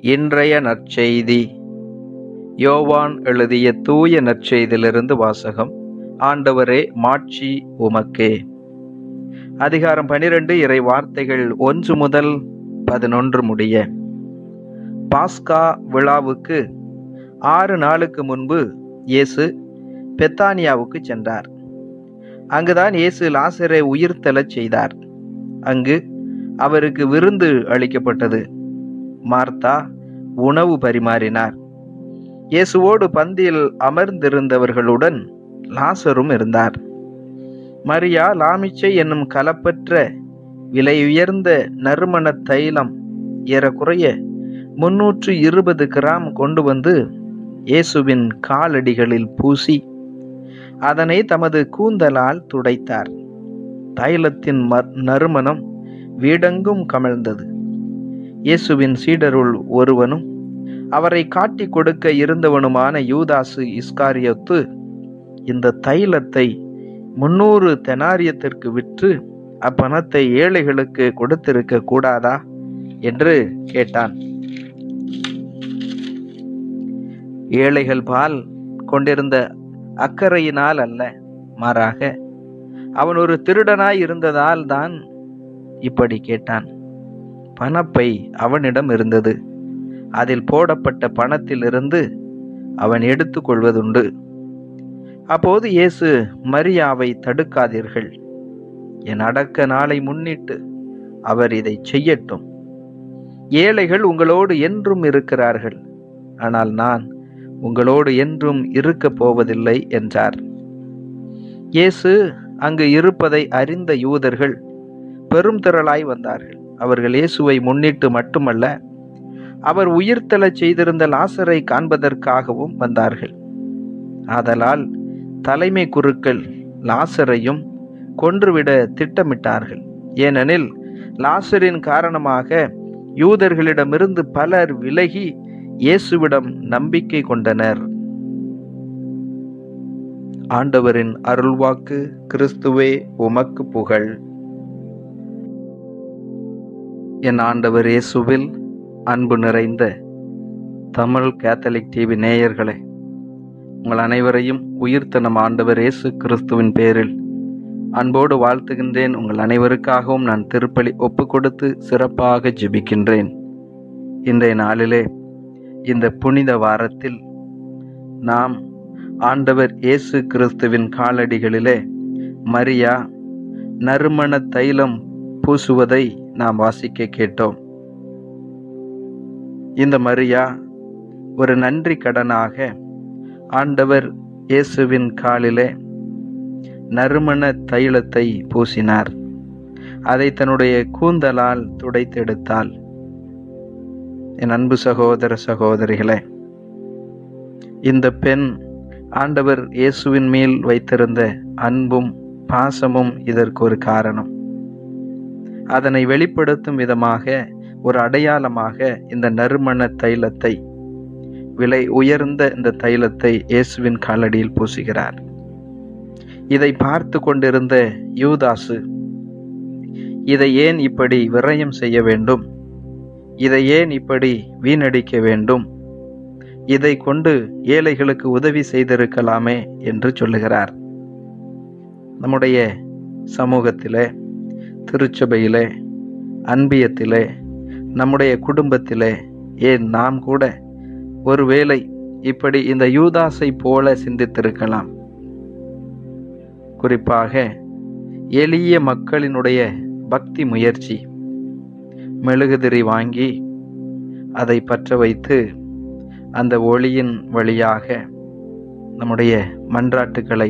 இன்றைய நற்செய்தி யோவான் எழுதிய தூய நற்செய்தியிலிருந்து வாசகம் ஆண்டவரே மாட்சி உமக்கே அதிகாரம் பனிரெண்டு இறை வார்த்தைகள் ஒன்று முதல் பதினொன்று முடிய பாஸ்கா விழாவுக்கு ஆறு நாளுக்கு முன்பு இயேசு பெத்தானியாவுக்கு சென்றார் அங்குதான் இயேசு லாசரை உயிர்த்தெழச் செய்தார் அங்கு அவருக்கு விருந்து அளிக்கப்பட்டது மார்த்தா உணவு பரிமாறினார் இயேசுவோடு பந்தியில் அமர்ந்திருந்தவர்களுடன் லாசரும் இருந்தார் மரியா லாமிச்சை என்னும் கலப்பற்ற விலையுயர்ந்த நறுமண தைலம் ஏறக்குறைய முன்னூற்று இருபது கிராம் கொண்டு வந்து இயேசுவின் காலடிகளில் பூசி அதனை தமது கூந்தலால் துடைத்தார் தைலத்தின் நறுமணம் வீடெங்கும் கமழ்ந்தது இயேசுவின் சீடருள் ஒருவனும் அவரை காட்டி கொடுக்க இருந்தவனுமான யூதாசு இஸ்காரியத்து இந்த தைலத்தை முன்னூறு தெனாரியத்திற்கு விற்று அப்பணத்தை ஏழைகளுக்கு கொடுத்திருக்க கூடாதா என்று கேட்டான் ஏழைகள் பால் கொண்டிருந்த அக்கறையினால் அல்ல மாறாக அவன் ஒரு திருடனாய் இருந்ததால் தான் இப்படி கேட்டான் பணப்பை அவனிடம் இருந்தது அதில் போடப்பட்ட பணத்திலிருந்து அவன் எடுத்துக்கொள்வதுண்டு அப்போது இயேசு மரியாவை தடுக்காதீர்கள் என் அடக்க நாளை முன்னிட்டு அவர் இதை செய்யட்டும் ஏழைகள் உங்களோடு என்றும் இருக்கிறார்கள் ஆனால் நான் உங்களோடு என்றும் இருக்கப் போவதில்லை என்றார் இயேசு அங்கு இருப்பதை அறிந்த யூதர்கள் பெரும் திரளாய் வந்தார்கள் அவர்கள் இயேசுவை முன்னிட்டு மட்டுமல்ல அவர் உயிர்த்தெழச் செய்திருந்த லாசரை காண்பதற்காகவும் வந்தார்கள் ஆதலால் தலைமை குருக்கள் லாசரையும் கொன்றுவிட திட்டமிட்டார்கள் ஏனெனில் லாசரின் காரணமாக யூதர்களிடமிருந்து பலர் விலகி இயேசுவிடம் நம்பிக்கை கொண்டனர் ஆண்டவரின் அருள்வாக்கு கிறிஸ்துவே உமக்கு புகழ் என் ஆண்டவர் இயேசுவில் அன்பு நிறைந்த தமிழ் கேத்தலிக் டிவி நேயர்களே உங்கள் அனைவரையும் உயிர்த்த நம் ஆண்டவர் இயேசு கிறிஸ்துவின் பேரில் அன்போடு வாழ்த்துகின்றேன் உங்கள் அனைவருக்காகவும் நான் திருப்பலி ஒப்பு கொடுத்து சிறப்பாக ஜெபிக்கின்றேன் இன்றைய நாளிலே இந்த புனித வாரத்தில் நாம் ஆண்டவர் இயேசு கிறிஸ்துவின் காலடிகளிலே மரியா நறுமண தைலம் பூசுவதை நாம் வாசிக்க கேட்டோம் இந்த மரியா ஒரு நன்றி கடனாக ஆண்டவர் இயேசுவின் காலிலே நறுமண தைலத்தை பூசினார் அதை தன்னுடைய கூந்தலால் துடைத்தெடுத்தாள் என் அன்பு சகோதர சகோதரிகளே இந்த பெண் ஆண்டவர் இயேசுவின் மேல் வைத்திருந்த அன்பும் பாசமும் இதற்கு ஒரு காரணம் அதனை வெளிப்படுத்தும் விதமாக ஒரு அடையாளமாக இந்த நறுமண தைலத்தை விலை உயர்ந்த இந்த தைலத்தை இயேசுவின் காலடியில் பூசுகிறார் இதை பார்த்து கொண்டிருந்த யூதாசு இதை ஏன் இப்படி விரயம் செய்ய வேண்டும் இதை ஏன் இப்படி வீணடிக்க வேண்டும் இதை கொண்டு ஏழைகளுக்கு உதவி செய்திருக்கலாமே என்று சொல்லுகிறார் நம்முடைய சமூகத்திலே திருச்சபையிலே அன்பியத்திலே நம்முடைய குடும்பத்திலே ஏன் நாம் கூட ஒருவேளை இப்படி இந்த யூதாசை போல சிந்தித்திருக்கலாம் குறிப்பாக எளிய மக்களினுடைய பக்தி முயற்சி மெழுகுதிரி வாங்கி அதை பற்ற வைத்து அந்த ஒளியின் வழியாக நம்முடைய மன்றாட்டுகளை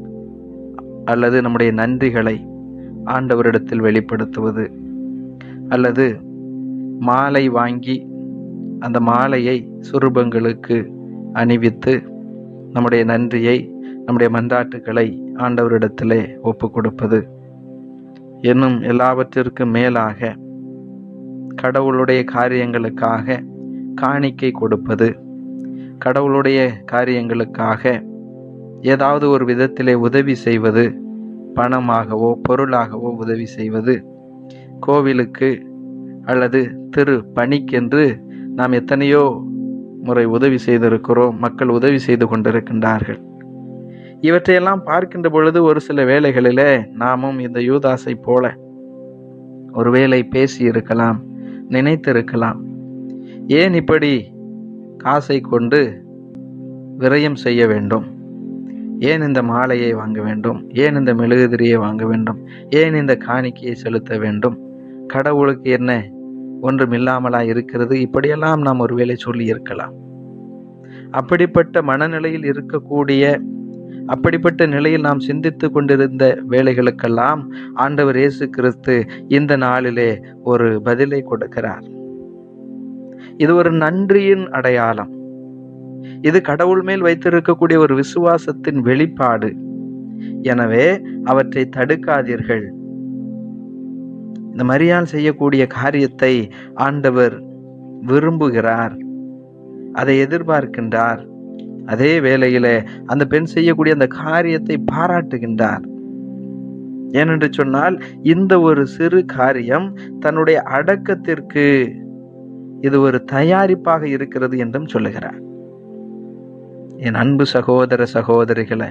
அல்லது நம்முடைய நன்றிகளை ஆண்டவரிடத்தில் வெளிப்படுத்துவது அல்லது மாலை வாங்கி அந்த மாலையை சுரூபங்களுக்கு அணிவித்து நம்முடைய நன்றியை நம்முடைய மன்றாட்டுகளை ஆண்டவரிடத்திலே ஒப்பு கொடுப்பது என்னும் எல்லாவற்றிற்கும் மேலாக கடவுளுடைய காரியங்களுக்காக காணிக்கை கொடுப்பது கடவுளுடைய காரியங்களுக்காக ஏதாவது ஒரு விதத்திலே உதவி செய்வது பணமாகவோ பொருளாகவோ உதவி செய்வது கோவிலுக்கு அல்லது திரு பணிக்கென்று நாம் எத்தனையோ முறை உதவி செய்திருக்கிறோம் மக்கள் உதவி செய்து கொண்டிருக்கின்றார்கள் இவற்றையெல்லாம் பார்க்கின்ற பொழுது ஒரு சில வேளைகளிலே நாமும் இந்த யூதாசை போல ஒருவேளை பேசி இருக்கலாம் நினைத்திருக்கலாம் ஏன் இப்படி காசை கொண்டு விரயம் செய்ய வேண்டும் ஏன் இந்த மாலையை வாங்க வேண்டும் ஏன் இந்த மெழுகுதிரியை வாங்க வேண்டும் ஏன் இந்த காணிக்கையை செலுத்த வேண்டும் கடவுளுக்கு என்ன ஒன்றும் இல்லாமலா இருக்கிறது இப்படியெல்லாம் நாம் ஒருவேளை சொல்லி இருக்கலாம் அப்படிப்பட்ட மனநிலையில் இருக்கக்கூடிய அப்படிப்பட்ட நிலையில் நாம் சிந்தித்து கொண்டிருந்த வேலைகளுக்கெல்லாம் ஆண்டவர் இயேசு கிறிஸ்து இந்த நாளிலே ஒரு பதிலை கொடுக்கிறார் இது ஒரு நன்றியின் அடையாளம் இது கடவுள் மேல் வைத்திருக்கக்கூடிய ஒரு விசுவாசத்தின் வெளிப்பாடு எனவே அவற்றை தடுக்காதீர்கள் இந்த மரியாள் செய்யக்கூடிய காரியத்தை ஆண்டவர் விரும்புகிறார் அதை எதிர்பார்க்கின்றார் அதே வேளையில அந்த பெண் செய்யக்கூடிய அந்த காரியத்தை பாராட்டுகின்றார் ஏனென்று சொன்னால் இந்த ஒரு சிறு காரியம் தன்னுடைய அடக்கத்திற்கு இது ஒரு தயாரிப்பாக இருக்கிறது என்றும் சொல்லுகிறார் என் அன்பு சகோதர சகோதரிகளை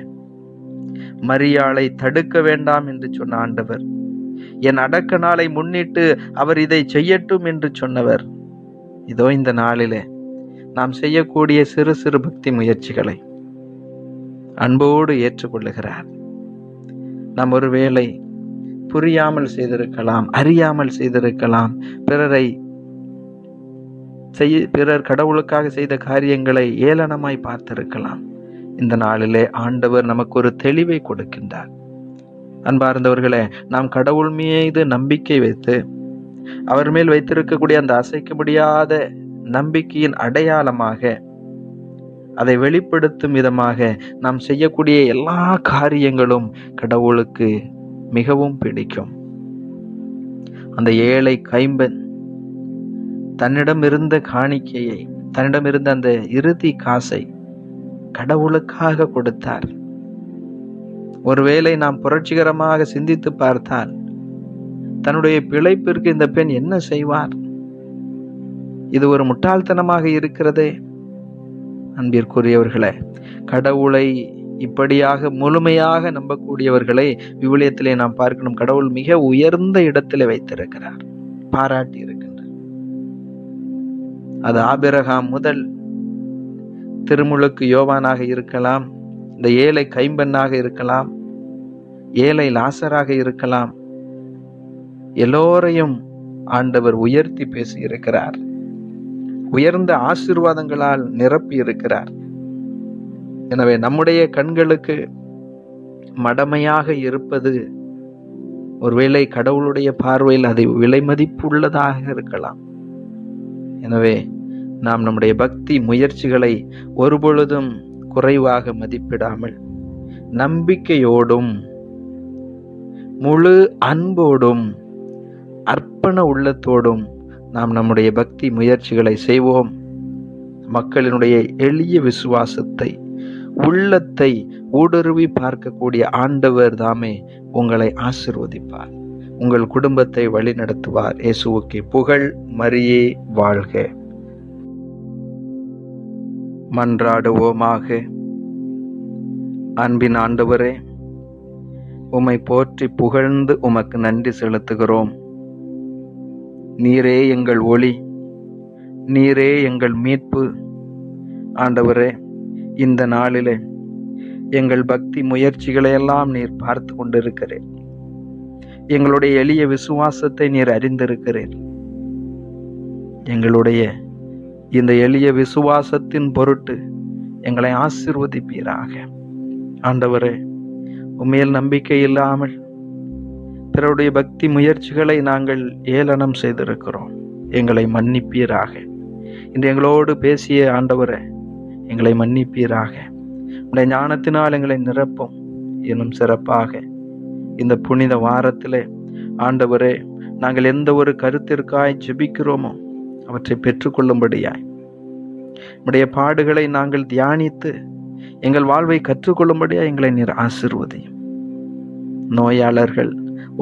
மரியாளை தடுக்க வேண்டாம் என்று சொன்ன ஆண்டவர் என் அடக்க நாளை முன்னிட்டு அவர் இதை செய்யட்டும் என்று சொன்னவர் இதோ இந்த நாளிலே நாம் செய்யக்கூடிய சிறு சிறு பக்தி முயற்சிகளை அன்போடு ஏற்றுக்கொள்ளுகிறார் நாம் ஒருவேளை புரியாமல் செய்திருக்கலாம் அறியாமல் செய்திருக்கலாம் பிறரை செய்ய பிறர் கடவுளுக்காக செய்த காரியங்களை ஏளனமாய் பார்த்திருக்கலாம் இந்த நாளிலே ஆண்டவர் நமக்கு ஒரு தெளிவை கொடுக்கின்றார் அன்பார்ந்தவர்களே நாம் கடவுள் மீது நம்பிக்கை வைத்து அவர் மேல் வைத்திருக்கக்கூடிய அந்த அசைக்க முடியாத நம்பிக்கையின் அடையாளமாக அதை வெளிப்படுத்தும் விதமாக நாம் செய்யக்கூடிய எல்லா காரியங்களும் கடவுளுக்கு மிகவும் பிடிக்கும் அந்த ஏழை கைம்பன் தன்னிடம் இருந்த காணிக்கையை தன்னிடம் இருந்த அந்த இறுதி காசை கடவுளுக்காக கொடுத்தார் ஒருவேளை நாம் புரட்சிகரமாக சிந்தித்து பார்த்தால் தன்னுடைய பிழைப்பிற்கு இந்த பெண் என்ன செய்வார் இது ஒரு முட்டாள்தனமாக இருக்கிறதே அன்பிற்குரியவர்களே கடவுளை இப்படியாக முழுமையாக நம்பக்கூடியவர்களை விவிலியத்திலே நாம் பார்க்கணும் கடவுள் மிக உயர்ந்த இடத்திலே வைத்திருக்கிறார் பாராட்டி இருக்கின்றார் அது ஆபிரகாம் முதல் திருமுழுக்கு யோவானாக இருக்கலாம் இந்த ஏழை கைம்பெண்ணாக இருக்கலாம் ஏழை லாசராக இருக்கலாம் எல்லோரையும் ஆண்டவர் உயர்த்தி பேசி இருக்கிறார் உயர்ந்த ஆசீர்வாதங்களால் நிரப்பி இருக்கிறார் எனவே நம்முடைய கண்களுக்கு மடமையாக இருப்பது ஒருவேளை கடவுளுடைய பார்வையில் அதை விலை மதிப்புள்ளதாக இருக்கலாம் எனவே நாம் நம்முடைய பக்தி முயற்சிகளை ஒருபொழுதும் குறைவாக மதிப்பிடாமல் நம்பிக்கையோடும் முழு அன்போடும் அர்ப்பண உள்ளத்தோடும் நாம் நம்முடைய பக்தி முயற்சிகளை செய்வோம் மக்களினுடைய எளிய விசுவாசத்தை உள்ளத்தை ஊடுருவி பார்க்கக்கூடிய ஆண்டவர் தாமே உங்களை ஆசிர்வதிப்பார் உங்கள் குடும்பத்தை வழிநடத்துவார் இயேசுவுக்கு புகழ் மரியே வாழ்க மன்றாடுவோமாக அன்பின் ஆண்டவரே உம்மை போற்றி புகழ்ந்து உமக்கு நன்றி செலுத்துகிறோம் நீரே எங்கள் ஒளி நீரே எங்கள் மீட்பு ஆண்டவரே இந்த நாளிலே எங்கள் பக்தி முயற்சிகளை எல்லாம் நீர் பார்த்து கொண்டிருக்கிறேன் எங்களுடைய எளிய விசுவாசத்தை நீர் அறிந்திருக்கிறேன் எங்களுடைய இந்த எளிய விசுவாசத்தின் பொருட்டு எங்களை ஆசிர்வதிப்பீராக ஆண்டவரே உண்மையில் நம்பிக்கை இல்லாமல் பிறருடைய பக்தி முயற்சிகளை நாங்கள் ஏளனம் செய்திருக்கிறோம் எங்களை மன்னிப்பீராக இன்று எங்களோடு பேசிய ஆண்டவரே எங்களை மன்னிப்பீராக உடைய ஞானத்தினால் எங்களை நிரப்பும் இன்னும் சிறப்பாக இந்த புனித வாரத்திலே ஆண்டவரே நாங்கள் எந்த ஒரு கருத்திற்காய் ஜெபிக்கிறோமோ அவற்றை பெற்றுக்கொள்ளும்படியாய் உடைய பாடுகளை நாங்கள் தியானித்து எங்கள் வாழ்வை கற்றுக்கொள்ளும்படியா எங்களை நீர் ஆசிர்வதியும் நோயாளர்கள்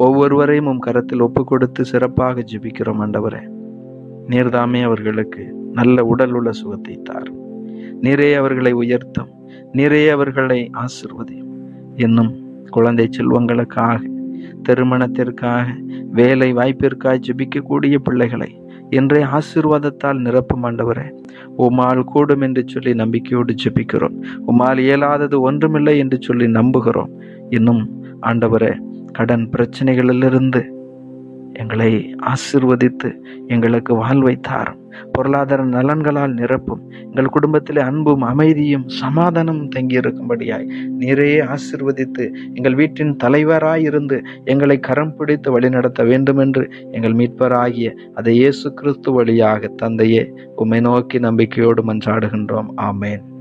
ஒவ்வொருவரையும் உம் கரத்தில் ஒப்பு கொடுத்து சிறப்பாக ஜெபிக்கிறோம் ஆண்டவரே நீர்தாமே அவர்களுக்கு நல்ல உடல் உள்ள சுகத்தை தாரும் நிறைய அவர்களை உயர்த்தும் நிறைய அவர்களை ஆசிர்வதியும் இன்னும் குழந்தை செல்வங்களுக்காக திருமணத்திற்காக வேலை வாய்ப்பிற்காக ஜெபிக்கக்கூடிய பிள்ளைகளை இன்றைய ஆசீர்வாதத்தால் நிரப்பும் ஆண்டவரே உமால் கூடும் என்று சொல்லி நம்பிக்கையோடு ஜெபிக்கிறோம் உமால் இயலாதது ஒன்றுமில்லை என்று சொல்லி நம்புகிறோம் இன்னும் ஆண்டவரே கடன் பிரச்சனைகளிலிருந்து எங்களை ஆசிர்வதித்து எங்களுக்கு வாழ்வை தாரும் பொருளாதார நலன்களால் நிரப்பும் எங்கள் குடும்பத்திலே அன்பும் அமைதியும் சமாதானமும் தங்கியிருக்கும்படியாய் நிறைய ஆசிர்வதித்து எங்கள் வீட்டின் தலைவராய் இருந்து எங்களை கரம் பிடித்து வழிநடத்த வேண்டும் என்று எங்கள் மீட்பராகிய அதை இயேசு கிறிஸ்து வழியாக தந்தையே உம்மை நோக்கி நம்பிக்கையோடு மன்றாடுகின்றோம் ஆமேன்